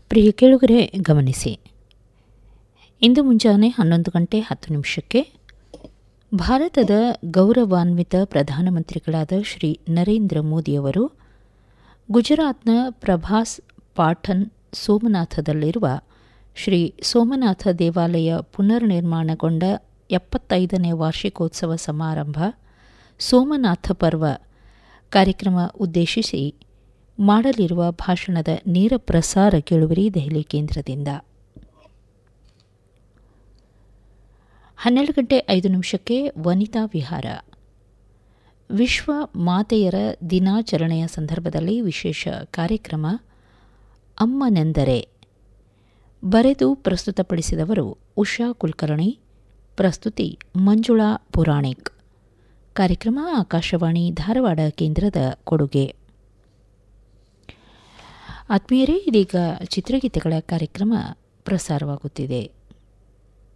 ಪ್ರಿಯ ಕೇಳುಗರೆ ಗಮನಿಸಿ ಇಂದು ಮುಂಜಾನೆ ಹನ್ನೊಂದು ಗಂಟೆ ಹತ್ತು ನಿಮಿಷಕ್ಕೆ ಭಾರತದ ಗೌರವಾನ್ವಿತ ಪ್ರಧಾನಮಂತ್ರಿಗಳಾದ ಶ್ರೀ ನರೇಂದ್ರ ಮೋದಿಯವರು ಗುಜರಾತ್ನ ಪ್ರಭಾಸ್ ಪಾಠನ್ ಸೋಮನಾಥದಲ್ಲಿರುವ ಶ್ರೀ ಸೋಮನಾಥ ದೇವಾಲಯ ಪುನರ್ನಿರ್ಮಾಣಗೊಂಡ ಎಪ್ಪತ್ತೈದನೇ ವಾರ್ಷಿಕೋತ್ಸವ ಸಮಾರಂಭ ಸೋಮನಾಥ ಪರ್ವ ಕಾರ್ಯಕ್ರಮ ಉದ್ದೇಶಿಸಿ ಮಾಡಲಿರುವ ಭಾಷಣದ ನೇರ ಪ್ರಸಾರ ಕೇಳುವರಿ ದೆಹಲಿ ಕೇಂದ್ರದಿಂದ ಹನ್ನೆರಡು ಗಂಟೆ ಐದು ನಿಮಿಷಕ್ಕೆ ವನಿತಾ ವಿಹಾರ ವಿಶ್ವ ಮಾತೆಯರ ದಿನಾಚರಣೆಯ ಸಂದರ್ಭದಲ್ಲಿ ವಿಶೇಷ ಕಾರ್ಯಕ್ರಮ ಅಮ್ಮನೆಂದರೆ ಬರೆದು ಪ್ರಸ್ತುತಪಡಿಸಿದವರು ಉಷಾ ಕುಲಕರ್ಣಿ ಪ್ರಸ್ತುತಿ ಮಂಜುಳಾ ಪುರಾಣಿಕ್ ಕಾರ್ಯಕ್ರಮ ಆಕಾಶವಾಣಿ ಧಾರವಾಡ ಕೇಂದ್ರದ ಕೊಡುಗೆ ಆತ್ಮೀಯರೇ ಇದೀಗ ಚಿತ್ರಗೀತೆಗಳ ಕಾರ್ಯಕ್ರಮ ಪ್ರಸಾರವಾಗುತ್ತಿದೆ